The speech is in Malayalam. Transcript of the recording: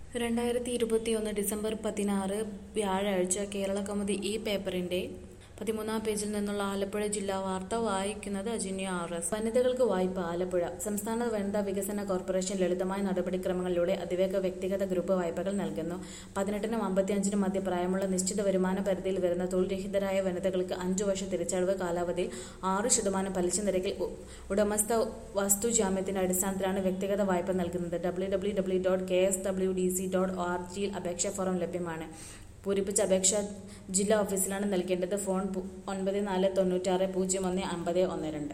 രണ്ടായിരത്തി ഇരുപത്തിയൊന്ന് ഡിസംബർ പതിനാറ് വ്യാഴാഴ്ച കേരള കൗമുദി ഈ പേപ്പറിന്റെ പതിമൂന്നാം പേജിൽ നിന്നുള്ള ആലപ്പുഴ ജില്ലാ വാർത്ത വായിക്കുന്നത് അജിന്യ ആർ എസ് വനിതകൾക്ക് വായ്പ ആലപ്പുഴ സംസ്ഥാന വനിതാ വികസന കോർപ്പറേഷൻ ലളിതമായ നടപടിക്രമങ്ങളിലൂടെ അതിവേഗ വ്യക്തിഗത ഗ്രൂപ്പ് വായ്പകൾ നൽകുന്നു പതിനെട്ടിനും അമ്പത്തിയഞ്ചിനും മധ്യ പ്രായമുള്ള നിശ്ചിത വരുമാന പരിധിയിൽ വരുന്ന തൊഴിൽരഹിതരായ വനിതകൾക്ക് അഞ്ചു വർഷ തിരിച്ചടവ് കാലാവധിയിൽ ആറ് ശതമാനം പലിശ നിരക്കിൽ ഉ- ഉടമസ്ഥ വസ്തുജാമ്യത്തിന്റെ അടിസ്ഥാനത്തിലാണ് വ്യക്തിഗത വായ്പ നൽകുന്നത് W W W dot K S W D C dot O R ജിയിൽ അപേക്ഷാ ഫോറം ലഭ്യമാണ് പൂരിപ്പിച്ച അപേക്ഷ ജില്ലാ ഓഫീസിലാണ് നൽകേണ്ടത് ഫോൺ പു- ഒൻപത് നാല് തൊണ്ണൂറ്റാറ് പൂജ്യം ഒന്ന് അമ്പത് ഒന്ന് രണ്ട്